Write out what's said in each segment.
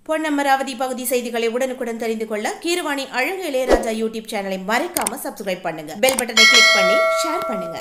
பொன்னமராவதி பகுதி செய்திகளை உடனுக்குடன் தெரிந்து கொள்ள கீரவாணி அழகு இளையராஜா யூடியூப் சேனலை மறைக்காம சப்ஸ்கிரைப் பண்ணுங்க பெல் பட்டனை கிளிக் பண்ணி ஷேர் பண்ணுங்க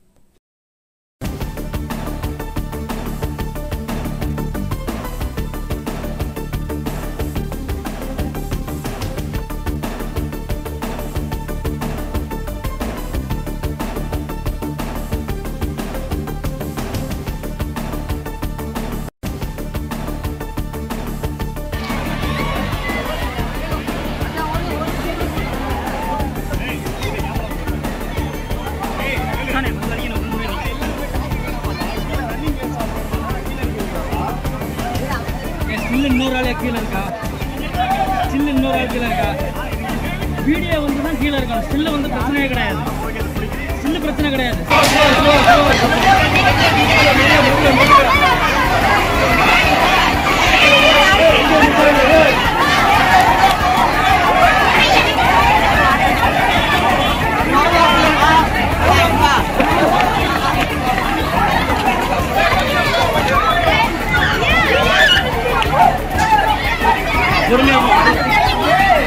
ஸ்டில் இன்னொரு ஆளே கீழே இருக்கா ஸ்டில் இன்னொரு ஆள் கீழே இருக்கா வீடியோ வந்து தான் கீழே இருக்கா ஸ்டில் வந்து பிரச்சனையே கிடையாது ஸ்டில் பிரச்சனை கிடையாது பொறுமையா போ.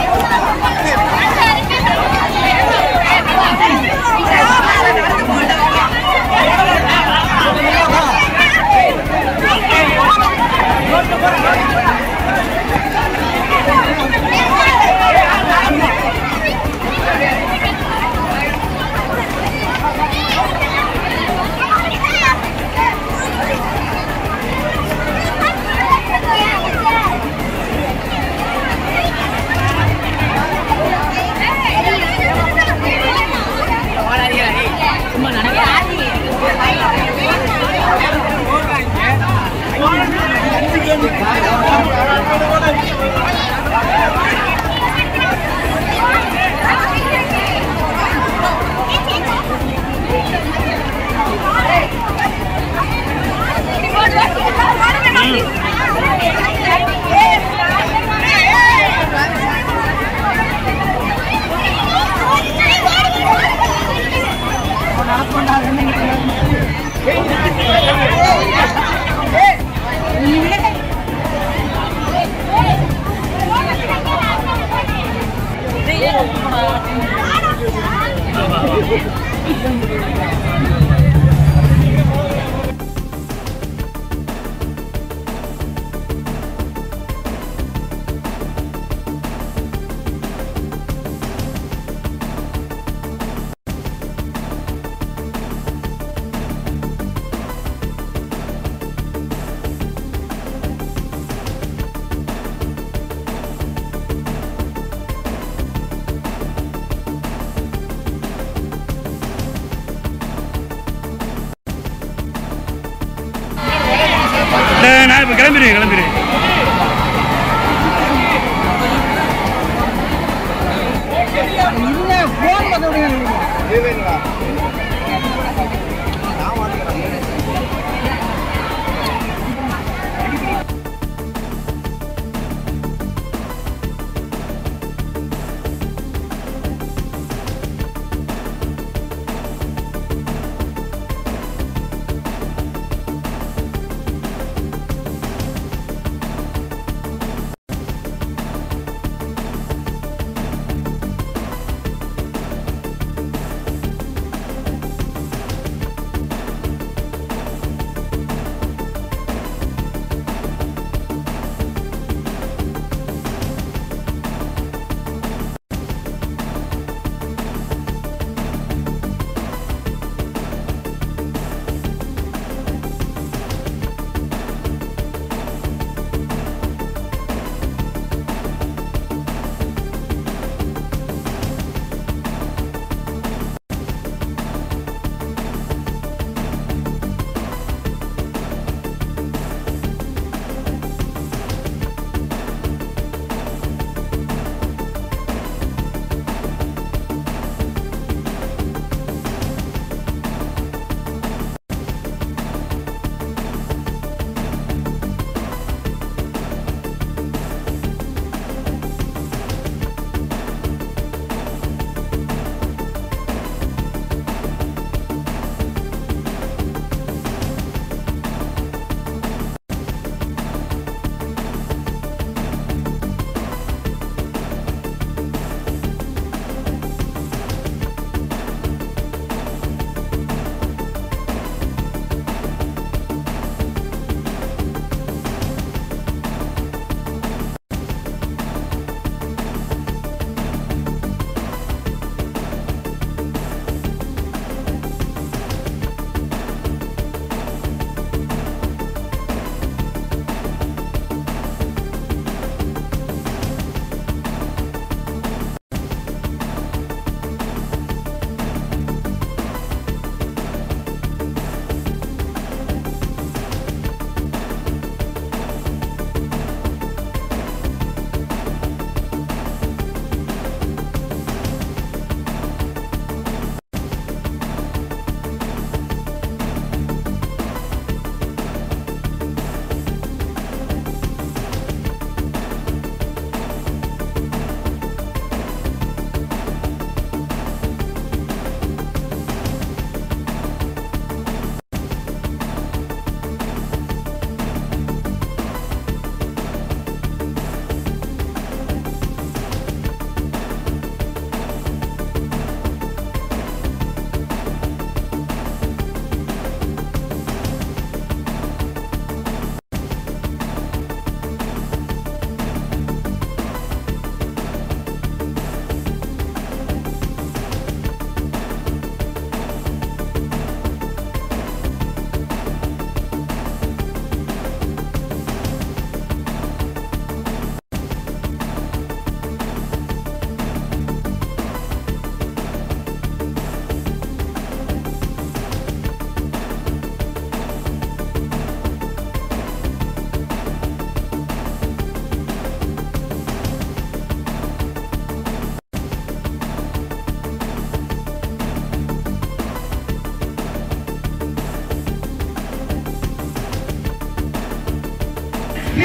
டேய், நான் இப்போ கிளம்பிடு கிளம்பிடு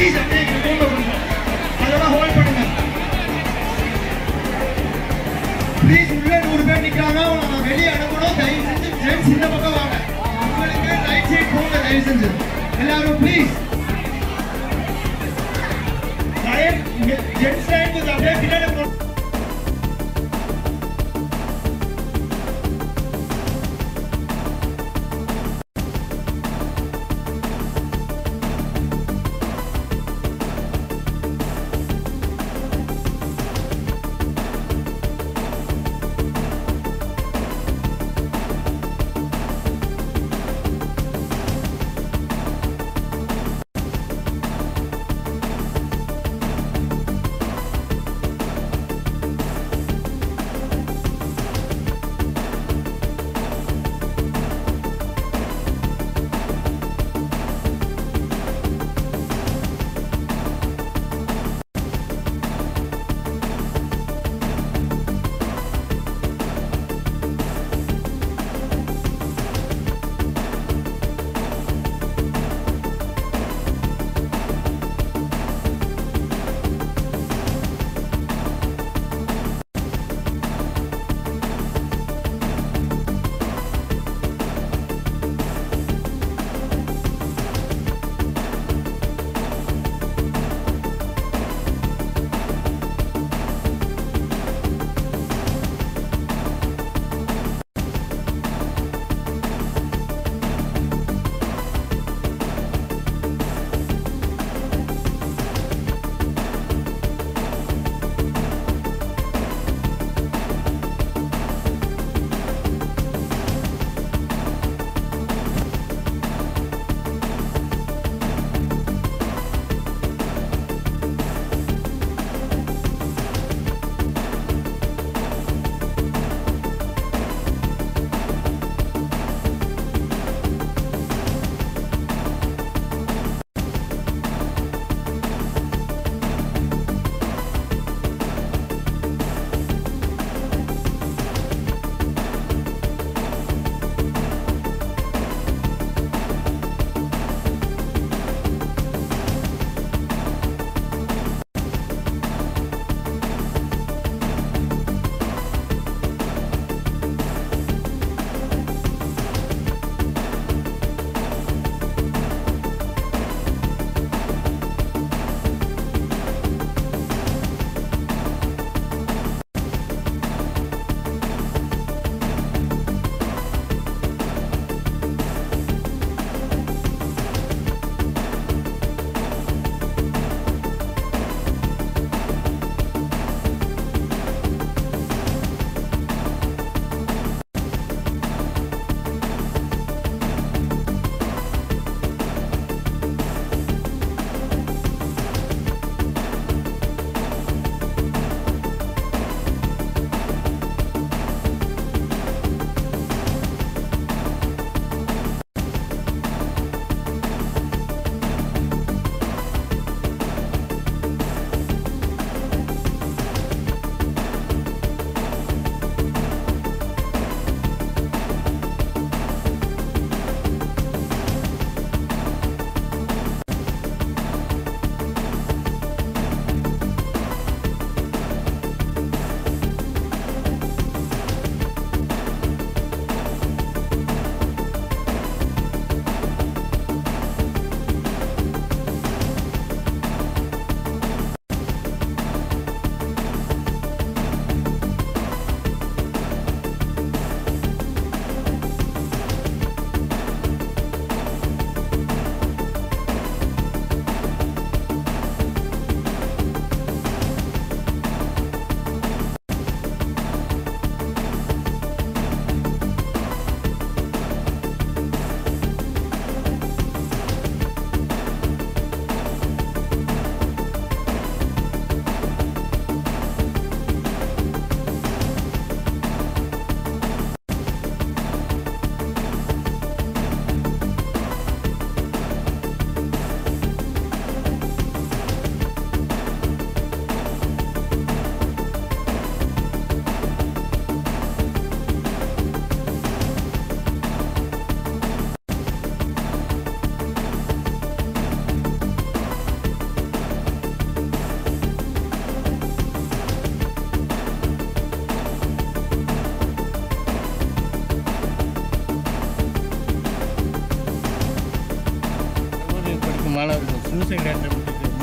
ப்ளீஸ் அப்படியே இங்க போங்க கொடுங்க அதோட ஹோல்ட் பண்ணுங்க ப்ளீஸ் உள்ள நூறு பேர் நிக்கிறாங்க அவங்களை நான் வெளியே அனுப்பணும் தயவு செஞ்சு ஜென்ஸ் இந்த பக்கம் வாங்க உங்களுக்கு ரைட் சைடு போங்க தயவு செஞ்சு எல்லாரும் ப்ளீஸ் ஜென்ஸ் லைன் கொஞ்சம் அப்படியே பின்னாடி போ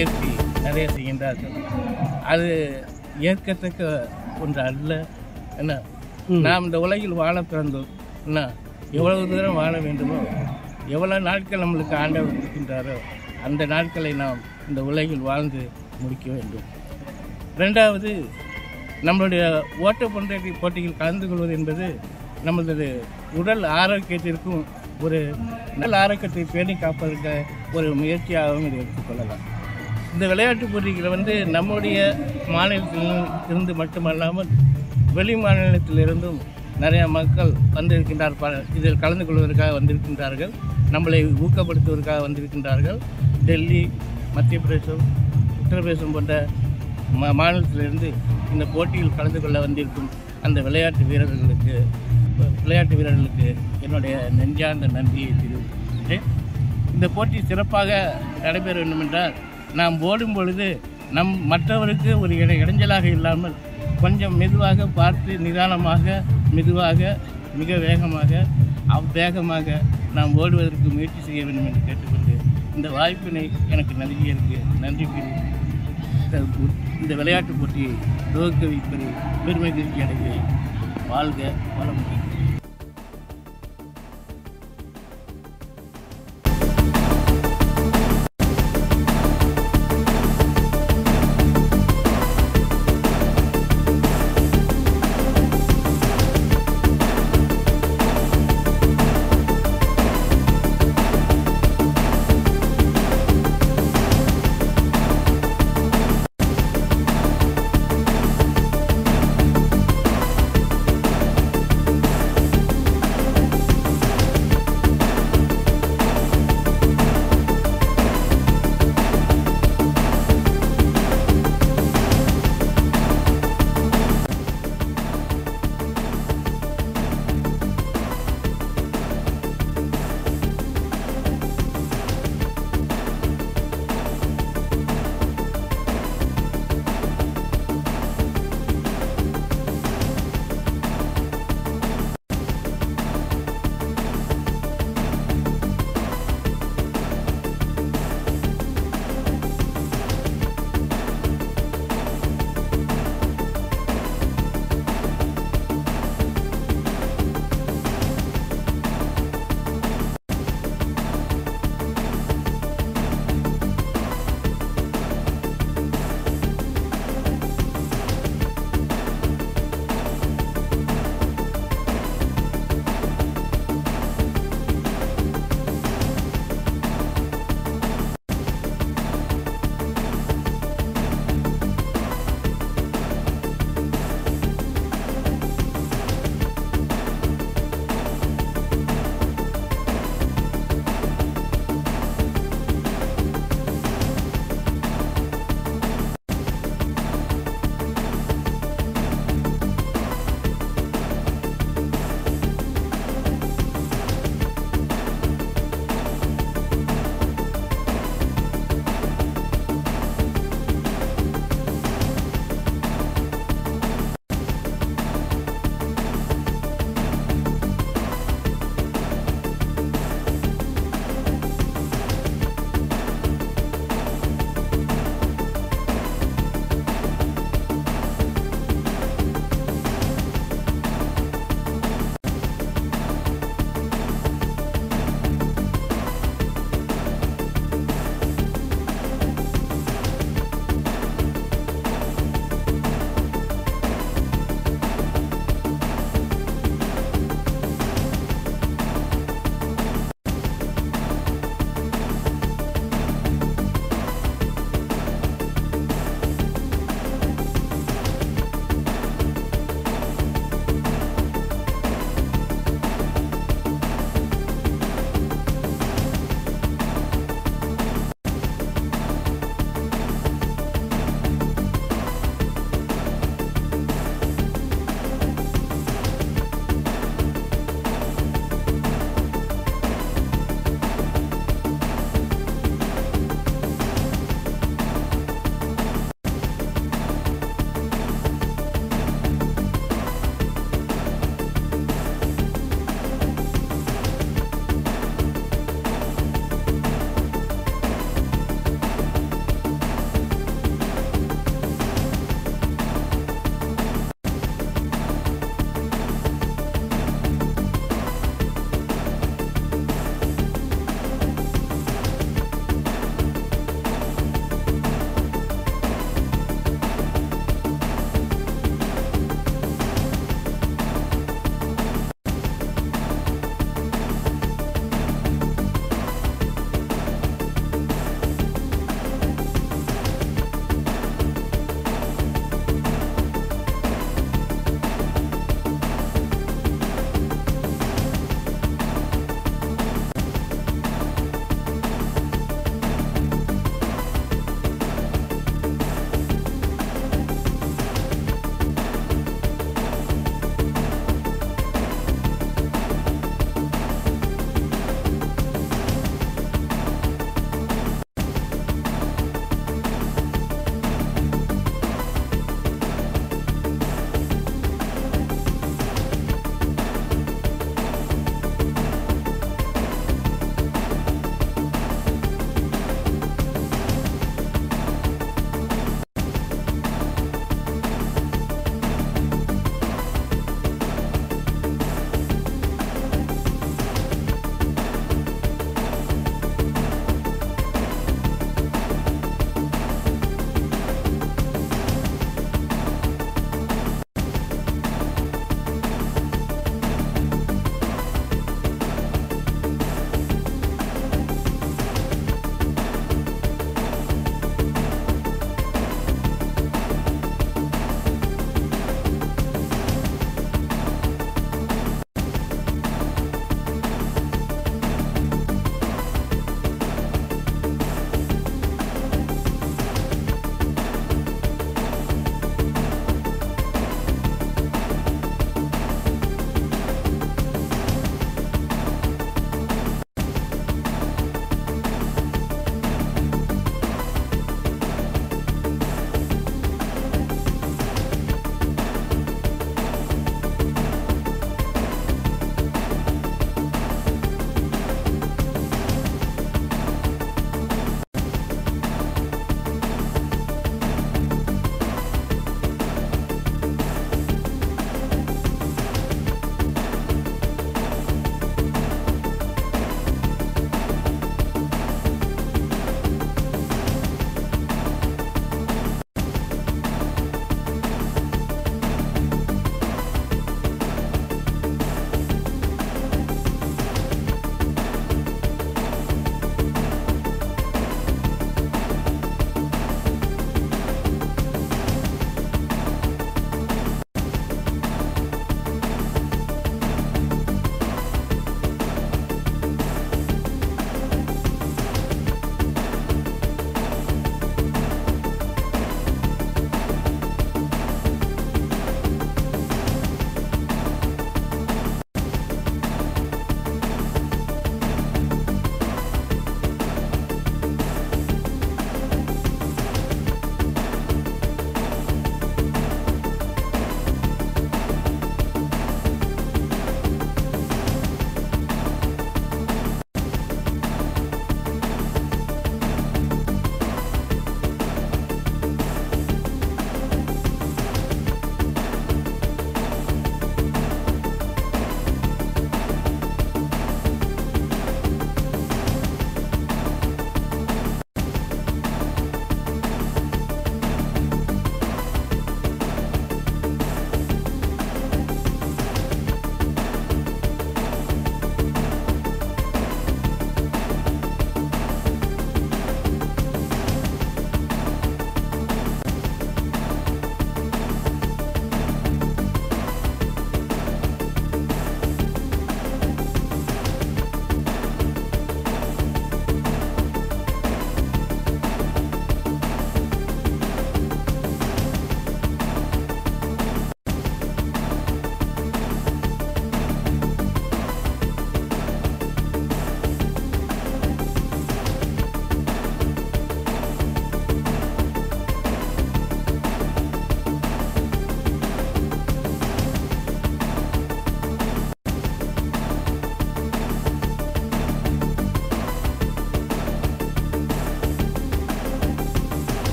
முயற்சி நிறைய செய்கின்றார்கள் அது ஏற்கத்தக்க ஒன்று அல்ல என்ன நாம் இந்த உலகில் வாழ பிறந்தோம் என்ன எவ்வளவு தூரம் வாழ வேண்டுமோ எவ்வளவு நாட்கள் நம்மளுக்கு ஆண்டவர் இருக்கின்றாரோ அந்த நாட்களை நாம் இந்த உலகில் வாழ்ந்து முடிக்க வேண்டும் ரெண்டாவது நம்மளுடைய ஓட்ட பந்தய போட்டியில் கலந்து கொள்வது என்பது நமது உடல் ஆரோக்கியத்திற்கும் ஒரு நல்ல ஆரோக்கியத்தை பேணி காப்பதற்கு ஒரு முயற்சியாகவும் இதை எடுத்துக்கொள்ளலாம் இந்த விளையாட்டுப் போட்டிகள் வந்து நம்முடைய மாநிலத்தில் இருந்து மட்டுமல்லாமல் வெளி மாநிலத்திலிருந்தும் நிறைய மக்கள் வந்திருக்கின்றார் ப- இதில் கலந்து கொள்வதற்காக வந்திருக்கின்றார்கள் நம்மளை ஊக்கப்படுத்துவதற்காக வந்திருக்கின்றார்கள் டெல்லி மத்திய பிரதேசம் உத்தரப்பிரதேசம் போன்ற மா மாநிலத்திலிருந்து இந்த போட்டியில் கலந்து கொள்ள வந்திருக்கும் அந்த விளையாட்டு வீரர்களுக்கு விளையாட்டு வீரர்களுக்கு என்னுடைய நெஞ்சார்ந்த நன்றியை தெரிவிக்கின்றேன் இந்த போட்டி சிறப்பாக நடைபெற வேண்டும் என்றால் நாம் ஓடும் பொழுது நம் மற்றவருக்கு ஒரு இட இடைஞ்சலாக இல்லாமல் கொஞ்சம் மெதுவாக பார்த்து நிதானமாக மெதுவாக மிக வேகமாக அவ்வேகமாக நாம் ஓடுவதற்கு முயற்சி செய்ய வேண்டும் என்று கேட்டுக்கொண்டு இந்த வாய்ப்பினை எனக்கு நல்கியதற்கு நன்றி கூறி இந்த போ- இந்த விளையாட்டுப் போட்டியை துவக்க வைப்பது பெருமை திருச்சி அடைகிறேன் வாழ்க வளமுடன்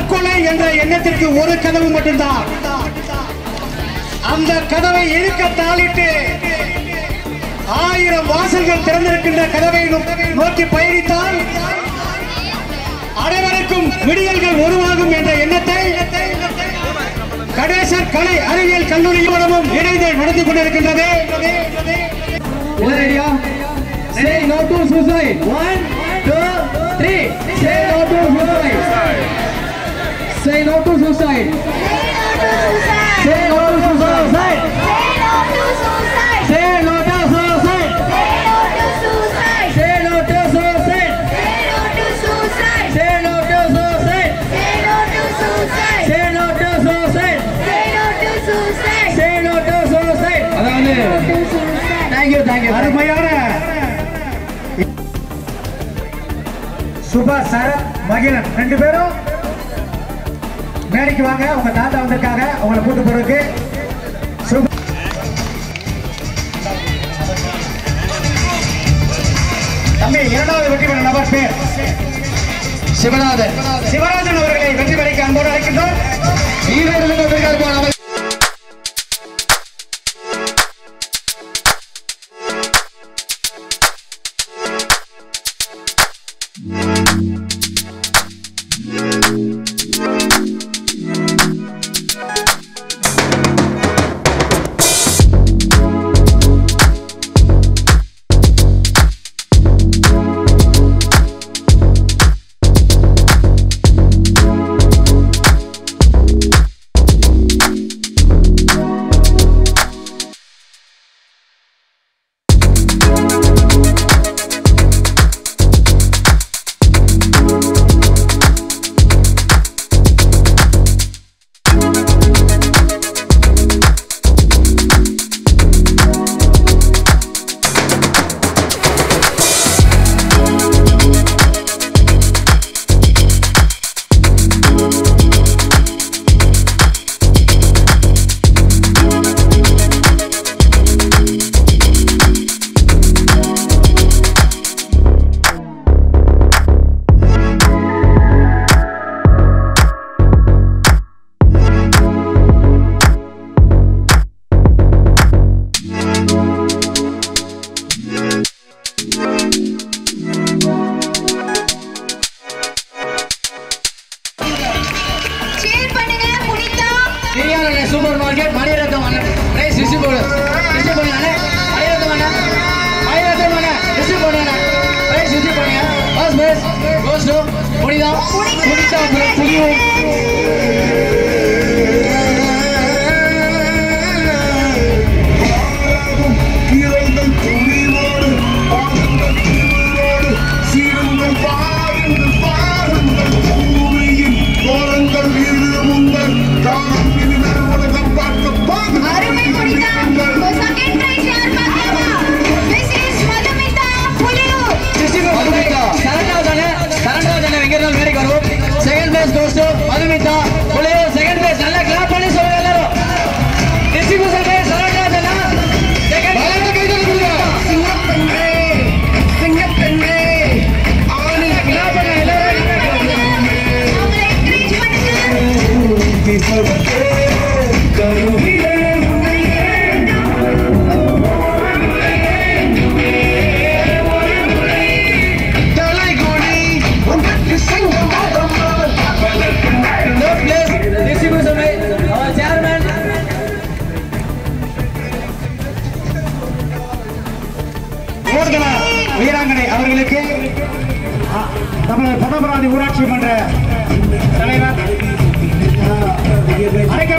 தற்கொலை என்ற எண்ணத்திற்கு ஒரு கதவு மட்டும்தான் அந்த கதவை இழுக்க தாளிட்டு ஆயிரம் வாசல்கள் திறந்திருக்கின்ற கதவை நோ- நோக்கி பயணித்தால் அனைவருக்கும் விடியல்கள் உருவாகும் என்ற எண்ணத்தை கடேசர் கலை அறிவியல் கல்லூரி மூலமும் இணைந்து நடந்து கொண்டிருக்கின்றது Say no to suicide. One, two, three. Say no to suicide. Say no to suicide. Say no to suicide. Say no to suicide. Say no to suicide. Say no to suicide. Say no to suicide. Say no to suicide. அதாவது thank you thank you அருமையான சுபா சரத் மகிழன் ரெண்டு பேரும் மேடைக்கு வாங்க உங்க தாத்தா வந்திருக்காங்க உங்களை கூட்டு போறதுக்கு சுபா தம்பி இரண்டாவது வெற்றி பெற்ற நபர் பேர் சிவநாதன் சிவராஜன் அவர்களை வெற்றி பெறைக்கு அன்போடு அழைக்கின்றோம் ஈரோடு வந்திருக்கார் போல அவர் பெரியார் சூப்பர் மார்க்கெட் மணிரத்னம் அண்ணன் பிரைஸ் ரிசீவ் போடு ரிசீவ் பண்ணுங்க அண்ணன் மணிரத்னம் அண்ணன் மணிரத்னம் அண்ணன் ரிசீவ் பண்ணுங்க பிரைஸ் ரிசீவ் பண்ணுங்க first prize goes to Punitha Punitha புனியும் இறைவன் துணிவோடு ஆனந்தத் திருவோடு சீருங்கள் பாருங்கள் பாருங்கள் பூமியின் கோலங்கள் இது உங்கள் காலம் இது உலகம் பார்க்க அருமை புனிதா பாருங்கள் செகண்ட் பிரைஸ் யார் பாத்தீங்களா திஸ் இஸ் மதுமிதா புலியூர் மதுமிதா சரண்டாவது அண்ணன் சரண்டாவது அண்ணன் எங்க இருந்தாலும் மேடைக்கு வரும் second place goes to Madhumitha Puliyur second place நல்லா கிளாப் பண்ணி சொல்லுங்க எல்லாரும் டிஸ்ட்ரிபியூஷன் பிளேஸ் சரண்டாவது அண்ணன் செகண்ட் சிங்கப்பெண்ணே சிங்கப்பெண்ணே ஆணில் கிளாப் பண்ணுங்க எல்லாரும் அவங்களை என்கரேஜ் பண்ணுங்க தலைகுனி உனக்கு சங்கமாதம்மா Third place, distribution by our chairman. ஓர்கல வீராங்கனை அவர்களுக்கு ஆ, தமிழர் பதபராதி ஊராட்சி மன்ற தலைவர் அரைக்க